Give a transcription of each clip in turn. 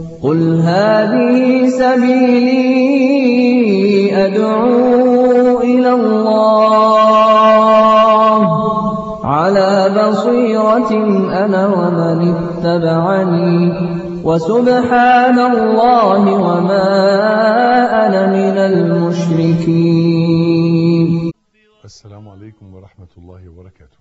قل هذه سبيلي أدعو إلى الله على بصيرة أنا ومن اتبعني وسبحان الله وما أنا من المشركين السلام عليكم ورحمة الله وبركاته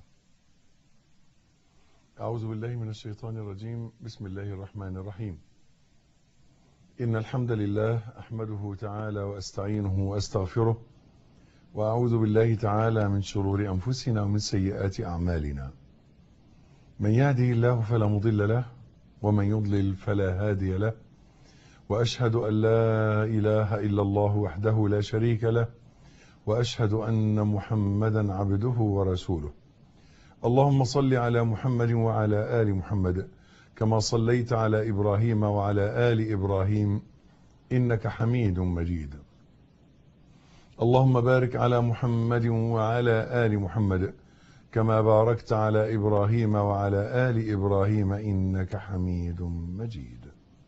أعوذ بالله من الشيطان الرجيم بسم الله الرحمن الرحيم إن الحمد لله أحمده تعالى وأستعينه وأستغفره وأعوذ بالله تعالى من شرور أنفسنا ومن سيئات أعمالنا من يهده الله فلا مضل له ومن يضلل فلا هادي له وأشهد أن لا إله إلا الله وحده لا شريك له وأشهد أن محمدا عبده ورسوله اللهم صل على محمد وعلى آل محمد كما صليت على إبراهيم وعلى آل إبراهيم إنك حميد مجيد اللهم بارك على محمد وعلى آل محمد كما باركت على إبراهيم وعلى آل إبراهيم إنك حميد مجيد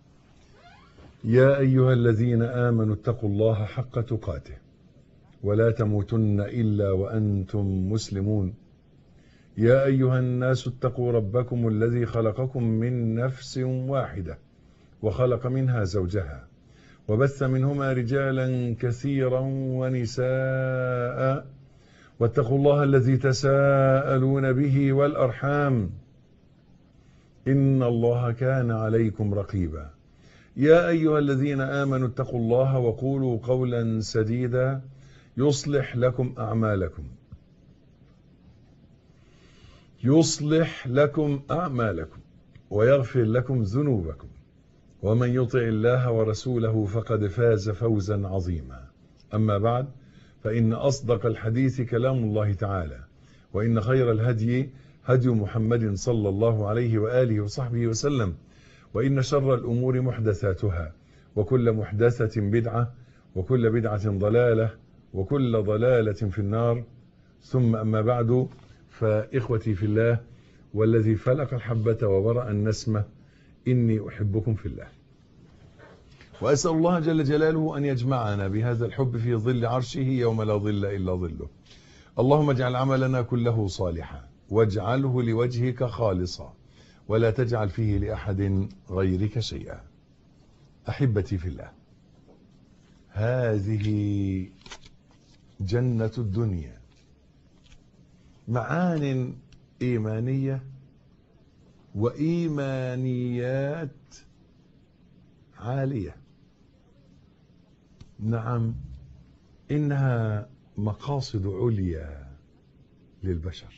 يا أيها الذين آمنوا اتقوا الله حق تقاته ولا تموتن إلا وأنتم مسلمون يا أيها الناس اتقوا ربكم الذي خلقكم من نفس واحدة وخلق منها زوجها وبث منهما رجالا كثيرا ونساء واتقوا الله الذي تساءلون به والأرحام إن الله كان عليكم رقيبا يا أيها الذين آمنوا اتقوا الله وقولوا قولا سديدا يصلح لكم أعمالكم يصلح لكم أعمالكم ويغفر لكم ذنوبكم ومن يطع الله ورسوله فقد فاز فوزا عظيما أما بعد فإن أصدق الحديث كلام الله تعالى وإن خير الهدي هدي محمد صلى الله عليه وآله وصحبه وسلم وإن شر الأمور محدثاتها وكل محدثة بدعة وكل بدعة ضلالة وكل ضلالة في النار ثم أما بعد فإخوتي في الله والذي فلق الحبة وبرأ النسمة إني أحبكم في الله وأسأل الله جل جلاله أن يجمعنا بهذا الحب في ظل عرشه يوم لا ظل إلا ظله اللهم اجعل عملنا كله صالحا واجعله لوجهك خالصا ولا تجعل فيه لأحد غيرك شيئا أحبتي في الله هذه جنة الدنيا معان إيمانية وإيمانيات عالية نعم إنها مقاصد عليا للبشر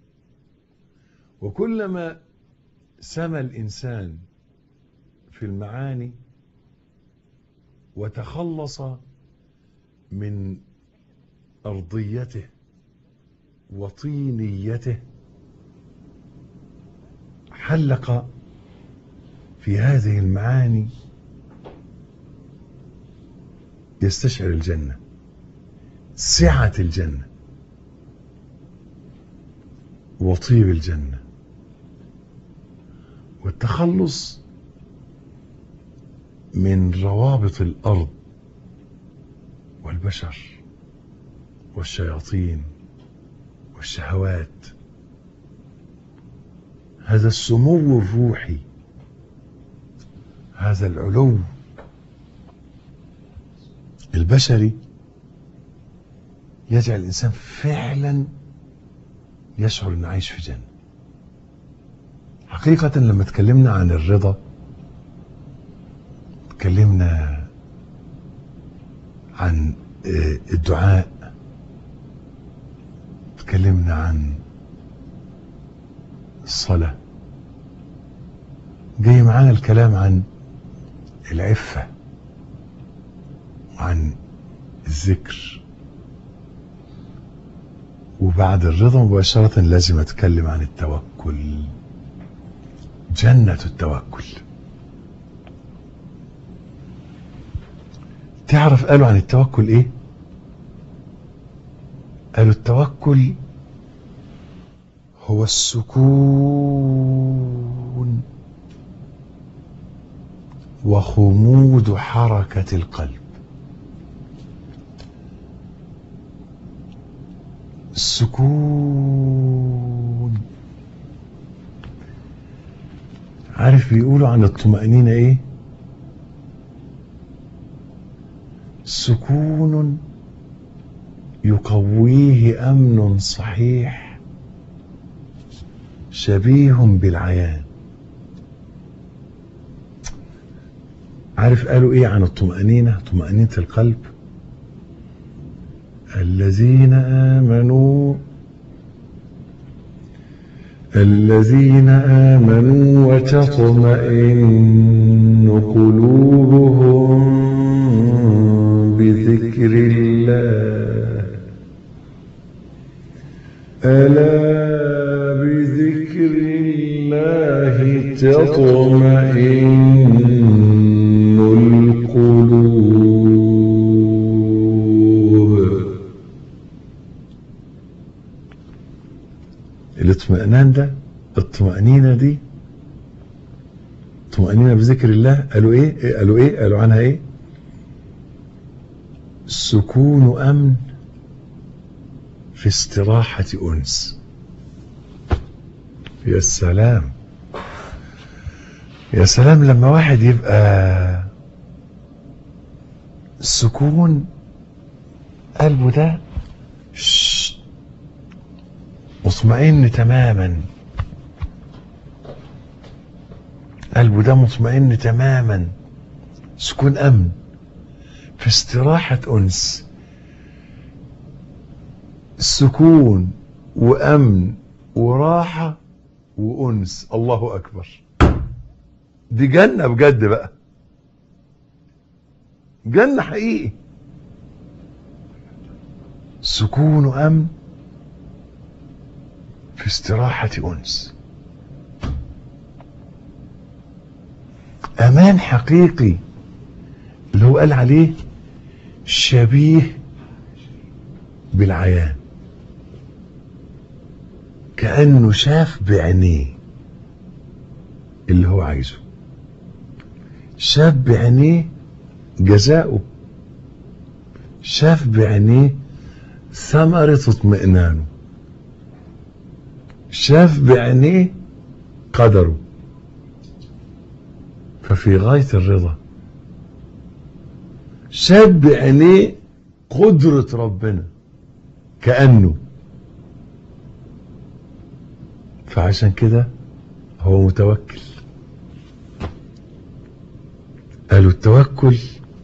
وكلما سمى الإنسان في المعاني وتخلص من أرضيته وطينيته حلق في هذه المعاني يستشعر الجنة سعة الجنة وطيب الجنة والتخلص من روابط الأرض والبشر والشياطين والشهوات هذا السمو الروحي هذا العلو البشري يجعل الإنسان فعلا يشعر أنه عايش في جنة حقيقة لما تكلمنا عن الرضا تكلمنا عن الدعاء تكلمنا عن الصلاة جاي معانا الكلام عن العفة وعن الذكر وبعد الرضا مباشرة لازم أتكلم عن التوكل جنة التوكل تعرف قالوا عن التوكل ايه قالوا التوكل هو السكون وخمود حركة القلب السكون عارف بيقولوا عن الطمأنينة ايه سكون يقويه امن صحيح شبيه بالعيان عارف قالوا ايه عن الطمأنينة طمأنينة القلب الذين آمنوا الذين آمنوا وتطمئن قلوبهم بذكر الله ألا بذكر الله تطمئن القلوب الاطمئنان ده الطمأنينة دي طمأنينة بذكر الله قالوا ايه إيه قالوا ايه قالوا عنها ايه سكون امن في استراحة انس يا سلام يا سلام لما واحد يبقى سكون قلبه ده شش مطمئن تماما قلبه ده مطمئن تماما سكون امن في استراحة انس سكون وامن وراحة وانس الله اكبر دي جنة بجد بقى جنة حقيقي سكون وامن في استراحة أنس أمان حقيقي اللي هو قال عليه شبيه بالعيان كأنه شاف بعينيه اللي هو عايزه شاف بعينيه جزاؤه شاف بعينيه ثمرة اطمئنانه شاف بعينيه قدره ففي غاية الرضا شاف بعينيه قدرة ربنا كأنه فعشان كده هو متوكل قالوا التوكل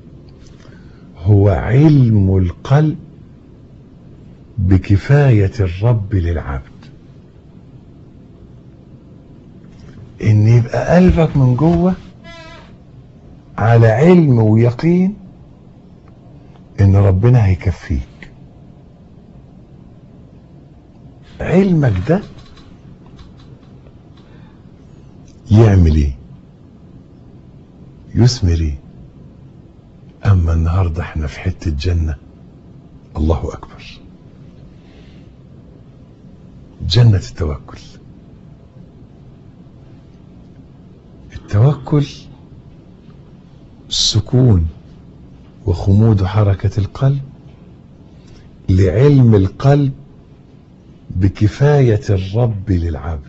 هو علم القلب بكفاية الرب للعبد ان يبقى قلبك من جوه على علم ويقين ان ربنا هيكفيك علمك ده يعمل ايه يثمر ايه اما النهارده احنا في حته جنه الله اكبر جنه التوكل التوكل السكون وخمود حركة القلب لعلم القلب بكفاية الرب للعبد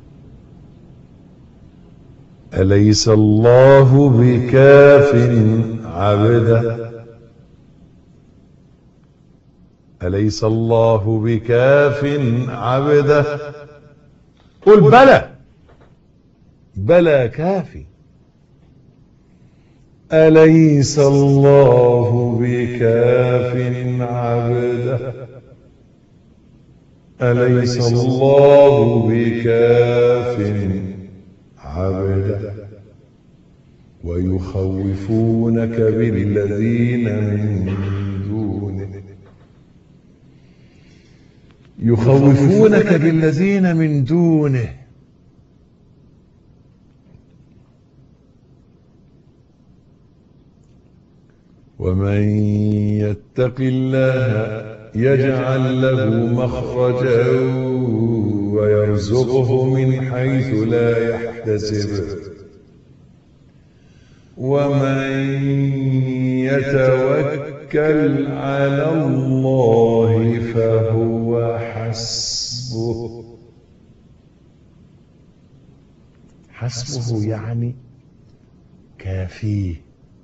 أليس الله بكاف عبده أليس الله بكاف عبده قل بلى بلى كافي أليس الله بكاف عبده أليس الله بكاف عبده ويخوفونك بالذين من دونه يخوفونك بالذين من دونه ومن يتق الله يجعل له مخرجا ويرزقه من حيث لا يحتسب ومن يتوكل على الله فهو حسبه حسبه يعني كافيه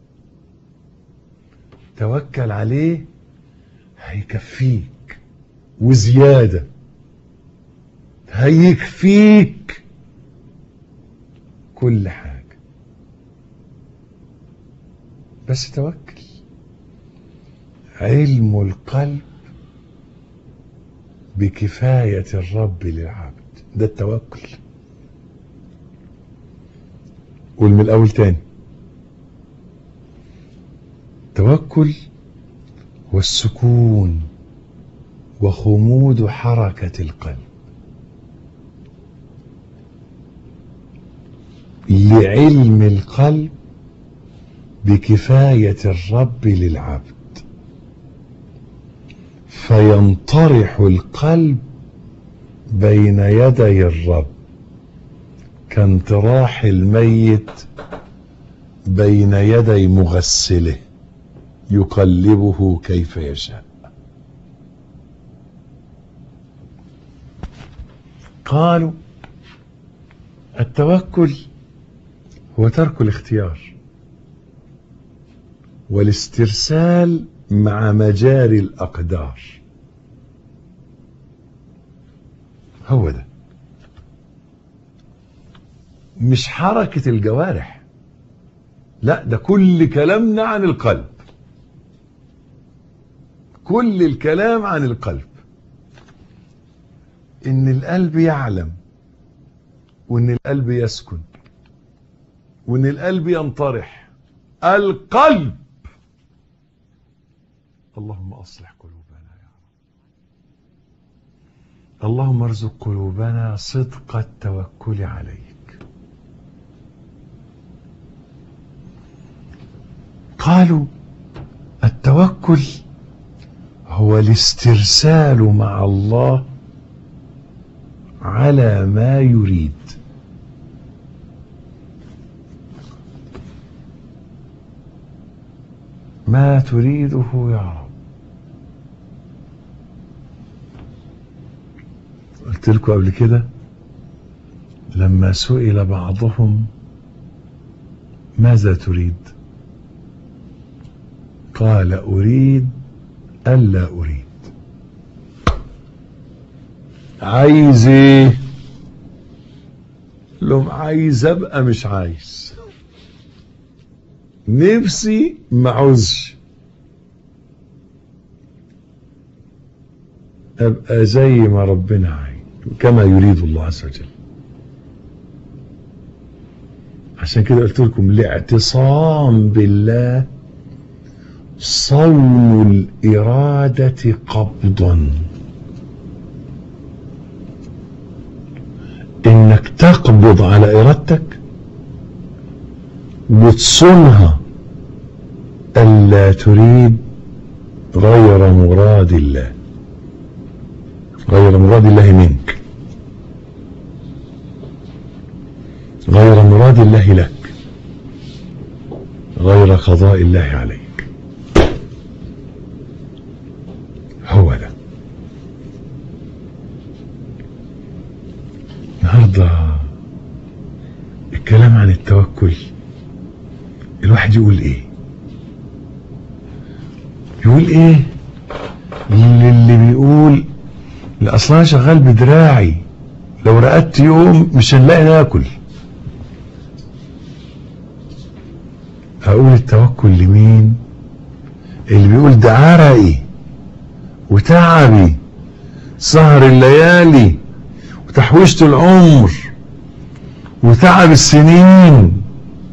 توكل عليه هيكفيك وزيادة هيكفيك كل حاجة بس توكل علم القلب بكفاية الرب للعبد ده التوكل قول من الأول تاني توكل هو السكون وخمود حركة القلب لعلم القلب بكفاية الرب للعبد فينطرح القلب بين يدي الرب كانطراح الميت بين يدي مغسله يقلبه كيف يشاء قالوا التوكل هو ترك الاختيار والاسترسال مع مجاري الأقدار هو ده مش حركة الجوارح لا ده كل كلامنا عن القلب كل الكلام عن القلب ان القلب يعلم وان القلب يسكن وان القلب ينطرح القلب اللهم اصلح قلوبنا يا رب اللهم ارزق قلوبنا صدق التوكل عليك قالوا التوكل هو الاسترسال مع الله على ما يريد ما تريده يا رب قلت لكم قبل كده لما سئل بعضهم ماذا تريد قال اريد الا اريد عايز ايه لهم عايز ابقى مش عايز نفسي ما عاوزش ابقى زي ما ربنا عايز كما يريد الله عز وجل عشان كده قلت لكم الاعتصام بالله صون الإرادة قبضا إنك تقبض على إرادتك وتصونها ألا تريد غير مراد الله غير مراد الله منك غير مراد الله لك غير قضاء الله عليك هو ده النهارده الكلام عن التوكل الواحد يقول ايه يقول ايه للي بيقول لا اصلا انا شغال بدراعي لو رقدت يوم مش هنلاقي ناكل اقول التوكل لمين اللي بيقول ده عرقي وتعبي سهر الليالي وتحويشة العمر وتعب السنين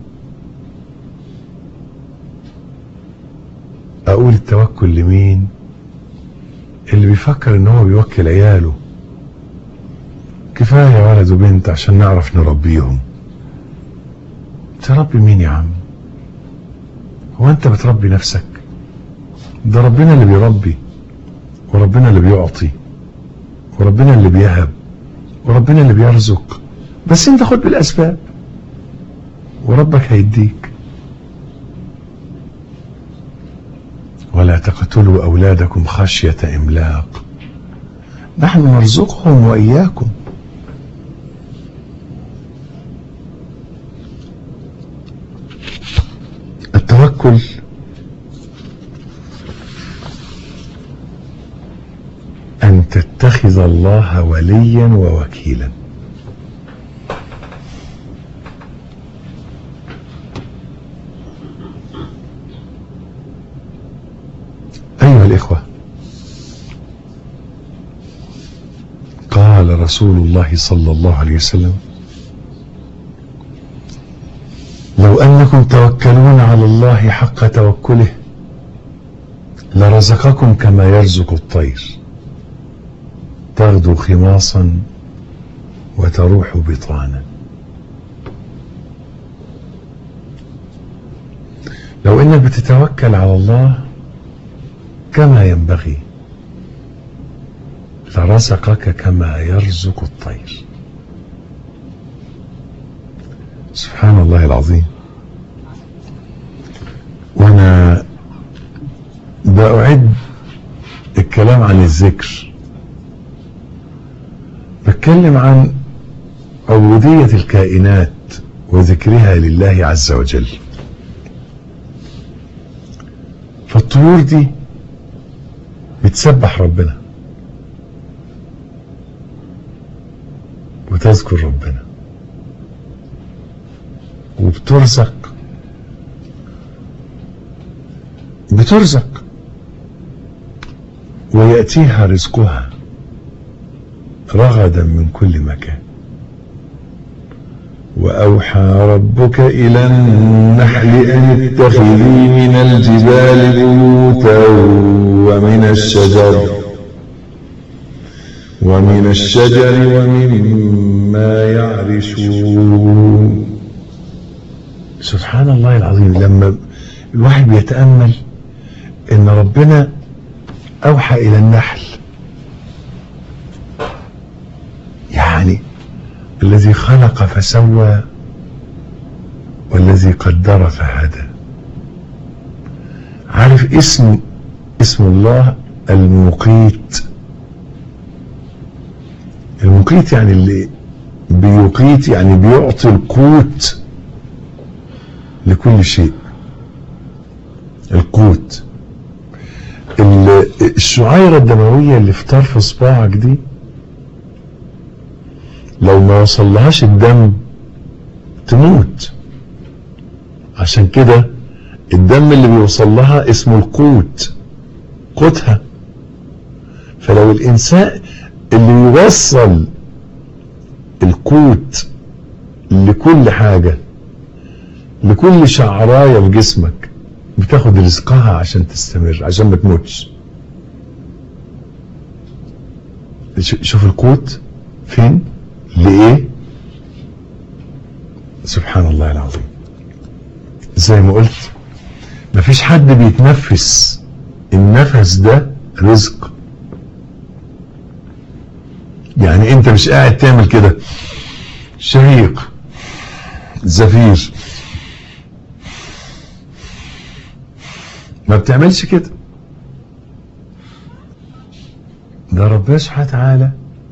اقول التوكل لمين اللي بيفكر ان هو بيوكل عياله كفاية ولد وبنت عشان نعرف نربيهم تربي مين يا عم هو انت بتربي نفسك ده ربنا اللي بيربي وربنا اللي بيعطي وربنا اللي بيهب وربنا اللي بيرزق بس انت خد بالاسباب وربك هيديك ولا تقتلوا أولادكم خشية إملاق نحن نرزقهم وإياكم التوكل أن تتخذ الله وليا ووكيلا أيها الإخوة قال رسول الله صلى الله عليه وسلم لو أنكم توكلون على الله حق توكله لرزقكم كما يرزق الطير تغدو خماصا وتروح بطانا لو انك بتتوكل على الله كما ينبغي لرزقك كما يرزق الطير سبحان الله العظيم وانا بأعد الكلام عن الذكر بتكلم عن عبودية الكائنات وذكرها لله عز وجل فالطيور دي بتسبح ربنا وتذكر ربنا وبترزق بترزق ويأتيها رزقها رغدا من كل مكان وأوحى ربك إلى النحل أن اتخذي من الجبال بيوتا ومن الشجر ومن الشجر ومما يعرشون سبحان الله العظيم لما الواحد بيتأمل ان ربنا اوحى الى النحل يعني الذي خلق فسوى والذي قدر فهدى عارف اسم اسم الله المقيت المقيت يعني اللي بيقيت يعني بيعطي القوت لكل شيء القوت الشعيرة الدموية اللي في طرف صباعك دي لو ما وصلهاش الدم تموت عشان كده الدم اللي بيوصل لها اسمه القوت قوتها فلو الانسان اللي يوصل القوت لكل حاجة لكل شعراية في جسمك بتاخد رزقها عشان تستمر عشان ما تموتش شوف القوت فين لإيه سبحان الله العظيم زي ما قلت مفيش حد بيتنفس النفس ده رزق يعني انت مش قاعد تعمل كده شهيق زفير ما بتعملش كده ده ربنا سبحانه وتعالى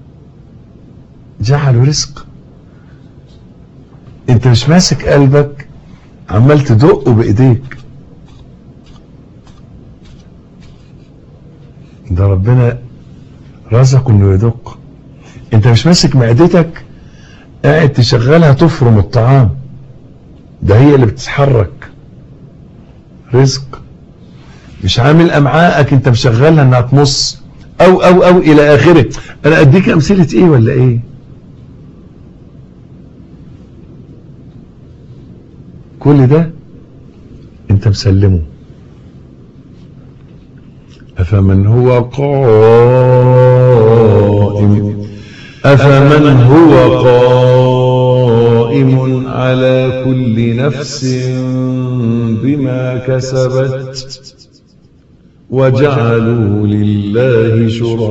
جعله رزق انت مش ماسك قلبك عمال تدقه بايديك ده ربنا رزقه انه يدق انت مش ماسك معدتك قاعد تشغلها تفرم الطعام ده هي اللي بتتحرك رزق مش عامل امعائك انت مشغلها انها تمص او او او الى اخره انا اديك امثله ايه ولا ايه كل ده انت مسلمه افمن هو قائم افمن هو قائم على كل نفس بما كسبت وجعلوا لله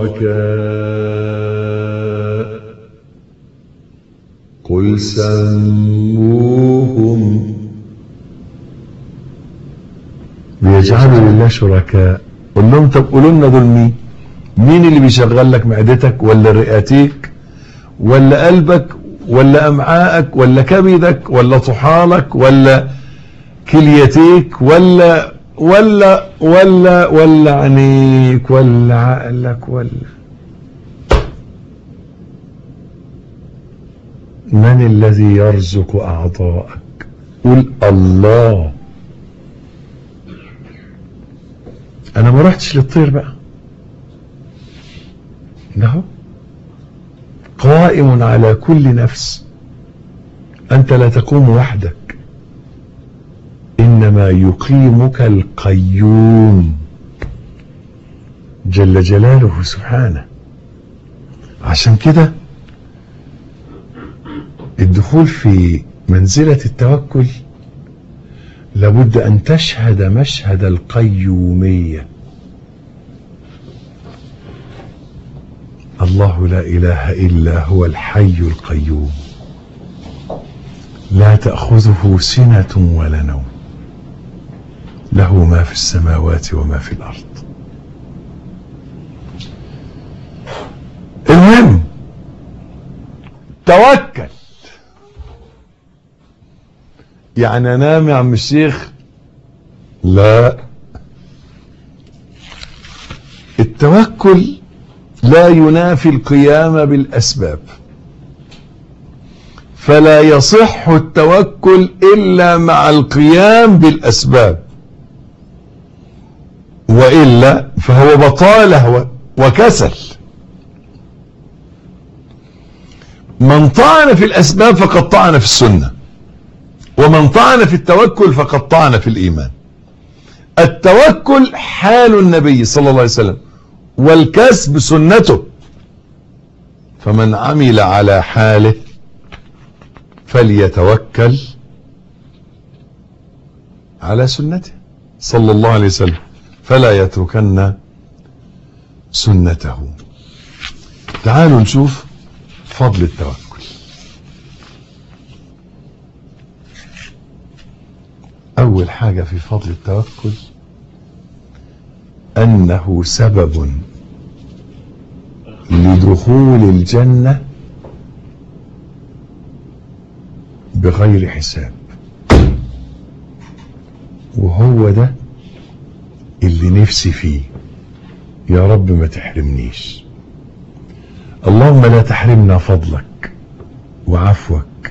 شركاء قل سموهم بيجعلوا لله شركاء قول لهم طب قولوا لنا دول مين مين اللي بيشغل لك معدتك ولا رئتيك ولا قلبك ولا امعائك ولا كبدك ولا طحالك ولا كليتيك ولا ولا ولا ولا عينيك ولا عقلك ولا من الذي يرزق اعضاءك قول الله انا ما رحتش للطير بقى ده قائم على كل نفس انت لا تقوم وحدك انما يقيمك القيوم جل جلاله سبحانه عشان كده الدخول في منزلة التوكل لابد ان تشهد مشهد القيومية الله لا اله الا هو الحي القيوم لا تأخذه سنة ولا نوم له ما في السماوات وما في الأرض المهم توكل يعني انام يا عم الشيخ لا التوكل لا ينافي القيام بالاسباب فلا يصح التوكل الا مع القيام بالاسباب والا فهو بطاله وكسل من طعن في الاسباب فقد طعن في السنه ومن طعن في التوكل فقد طعن في الايمان التوكل حال النبي صلى الله عليه وسلم والكسب سنته فمن عمل على حاله فليتوكل على سنته صلى الله عليه وسلم فلا يتركن سنته تعالوا نشوف فضل التوكل اول حاجة في فضل التوكل انه سبب لدخول الجنة بغير حساب وهو ده اللي نفسي فيه يا رب ما تحرمنيش اللهم لا تحرمنا فضلك وعفوك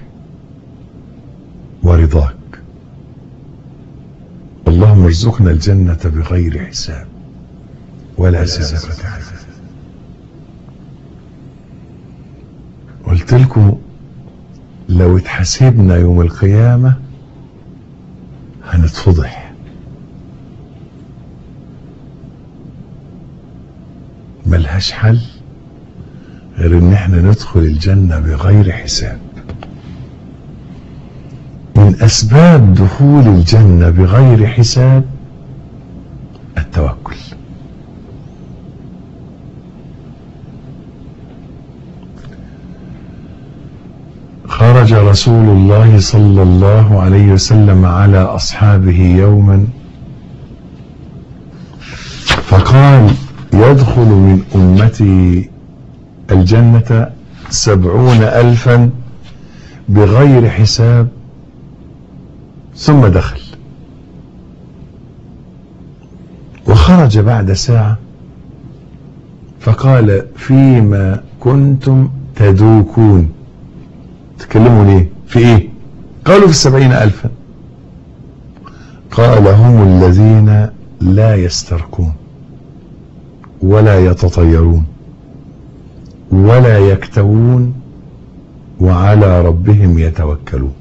ورضاك اللهم ارزقنا الجنة بغير حساب ولا سابقة عذاب قلت لكم لو اتحاسبنا يوم القيامة هنتفضح ملهاش حل غير ان احنا ندخل الجنة بغير حساب من اسباب دخول الجنة بغير حساب التوكل خرج رسول الله صلى الله عليه وسلم على اصحابه يوما فقال يدخل من امتي الجنة سبعون الفا بغير حساب ثم دخل وخرج بعد ساعة فقال فيما كنتم تدوكون تكلموا ليه في ايه قالوا في السبعين الفا قال هم الذين لا يسترقون ولا يتطيرون ولا يكتوون وعلى ربهم يتوكلون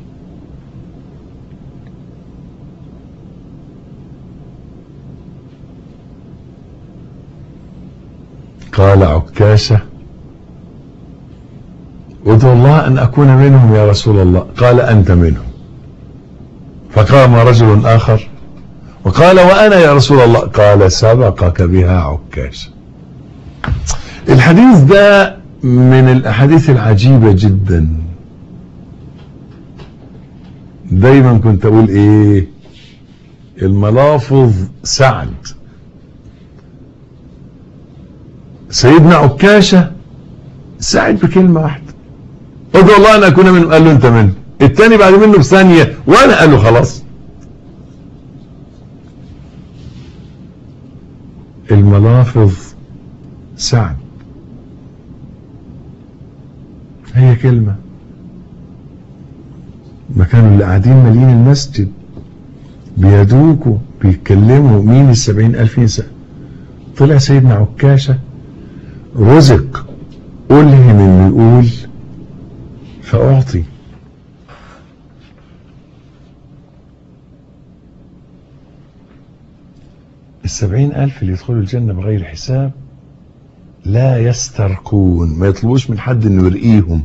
قال عكاشة ادعو الله ان اكون منهم يا رسول الله قال انت منهم فقام رجل اخر وقال وانا يا رسول الله قال سبقك بها عكاشة الحديث ده من الاحاديث العجيبة جدا دايما كنت اقول ايه الملافظ سعد سيدنا عكاشة ساعد بكلمة واحدة ادعو الله ان اكون منه قال له انت منه التاني بعد منه بثانية وانا قال له خلاص الملافظ سعد هي كلمة ما كانوا اللي قاعدين مالين المسجد بيدوكوا بيتكلموا مين السبعين ألف ينسى طلع سيدنا عكاشة رزق ألهم إنه يقول فأعطي السبعين ألف اللي يدخلوا الجنة بغير حساب لا يسترقون ما يطلبوش من حد انه يرقيهم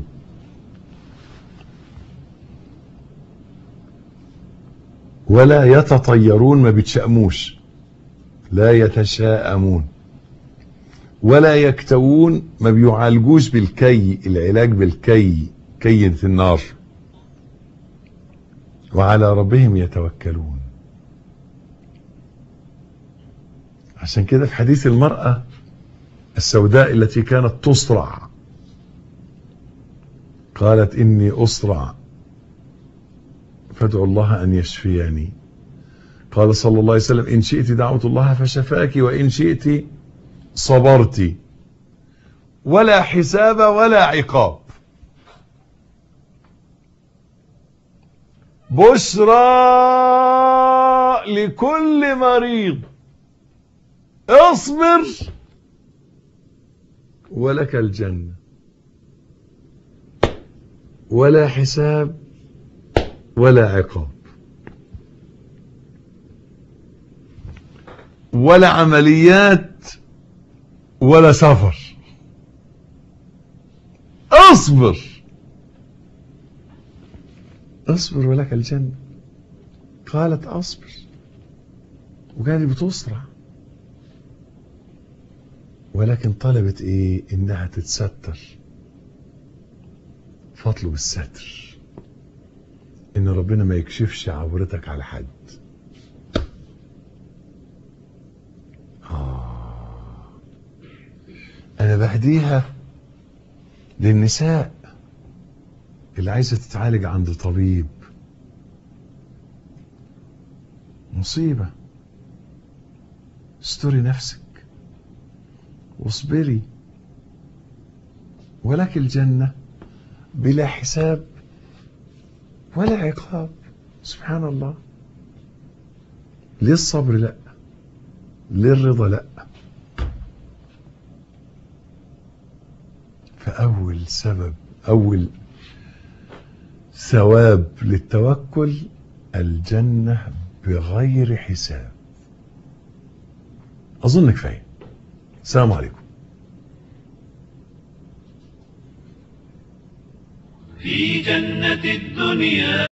ولا يتطيرون ما بيتشأموش لا يتشاءمون ولا يكتوون ما بيعالجوش بالكي العلاج بالكي كي في النار وعلى ربهم يتوكلون عشان كده في حديث المرأة السوداء التي كانت تصرع قالت إني أصرع فادعوا الله أن يشفيني قال صلى الله عليه وسلم إن شئت دعوت الله فشفاك وإن شئت صبرت ولا حساب ولا عقاب بشرى لكل مريض اصبر ولك الجنة ولا حساب ولا عقاب ولا عمليات ولا سفر اصبر اصبر ولك الجنة قالت اصبر وكانت بتصرع ولكن طلبت ايه انها تتستر فاطلب الستر ان ربنا ما يكشفش عورتك على حد آه. انا بهديها للنساء اللي عايزه تتعالج عند طبيب مصيبه استري نفسك واصبري ولك الجنة بلا حساب ولا عقاب سبحان الله ليه الصبر لا ليه الرضا لا فأول سبب أول ثواب للتوكل الجنة بغير حساب أظن كفاية السلام عليكم في جنة الدنيا